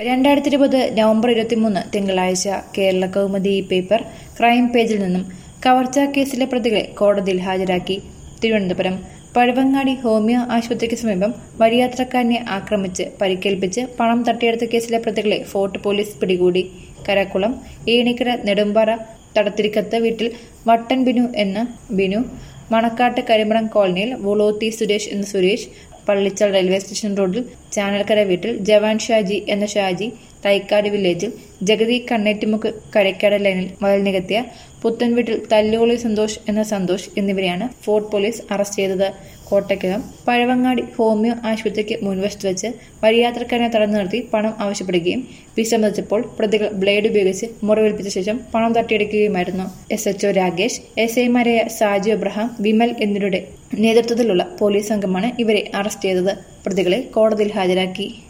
രണ്ടായിരത്തി ഇരുപത് നവംബർ ഇരുപത്തിമൂന്ന് തിങ്കളാഴ്ച കേരള കൗമുദി പേപ്പർ ക്രൈം പേജിൽ നിന്നും കവർച്ചാ കേസിലെ പ്രതികളെ കോടതിയിൽ ഹാജരാക്കി തിരുവനന്തപുരം പഴവങ്ങാടി ഹോമിയോ ആശുപത്രിക്ക് സമീപം വഴിയാത്രക്കാരനെ ആക്രമിച്ച് പരിക്കേൽപ്പിച്ച് പണം തട്ടിയെടുത്ത കേസിലെ പ്രതികളെ ഫോർട്ട് പോലീസ് പിടികൂടി കരക്കുളം ഏണിക്കര നെടുമ്പാറ തടത്തിരിക്കത്ത് വീട്ടിൽ വട്ടൻ ബിനു എന്ന ബിനു മണക്കാട്ട് കരിമണം കോളനിയിൽ വുളോത്തി സുരേഷ് എന്ന സുരേഷ് പള്ളിച്ചൽ റെയിൽവേ സ്റ്റേഷൻ റോഡിൽ ചാനൽക്കര വീട്ടിൽ ജവാൻ ഷാജി എന്ന ഷാജി തൈക്കാട് വില്ലേജിൽ ജഗതി കണ്ണേറ്റുമുക്ക് കരയ്ക്കാട് ലൈനിൽ മതിൽ നികത്തിയ പുത്തൻ വീട്ടിൽ തല്ലുകൊളി സന്തോഷ് എന്ന സന്തോഷ് എന്നിവരെയാണ് ഫോർട്ട് പോലീസ് അറസ്റ്റ് ചെയ്തത് കോട്ടയ്ക്കകം പഴവങ്ങാടി ഹോമിയോ ആശുപത്രിക്ക് മുൻവശത്ത് വെച്ച് വഴിയാത്രക്കാരനെ തടഞ്ഞു നിർത്തി പണം ആവശ്യപ്പെടുകയും വിസമ്മതിച്ചപ്പോൾ പ്രതികൾ ബ്ലേഡ് ഉപയോഗിച്ച് മുറിവേൽപ്പിച്ച ശേഷം പണം തട്ടിയെടുക്കുകയുമായിരുന്നു എസ് എച്ച്ഒ രാകേഷ് എസ് ഐമാരായ സാജു എബ്രഹാം വിമൽ എന്നിവരുടെ നേതൃത്വത്തിലുള്ള പോലീസ് സംഘമാണ് ഇവരെ അറസ്റ്റ് ചെയ്തത് പ്രതികളെ കോടതിയിൽ ഹാജരാക്കി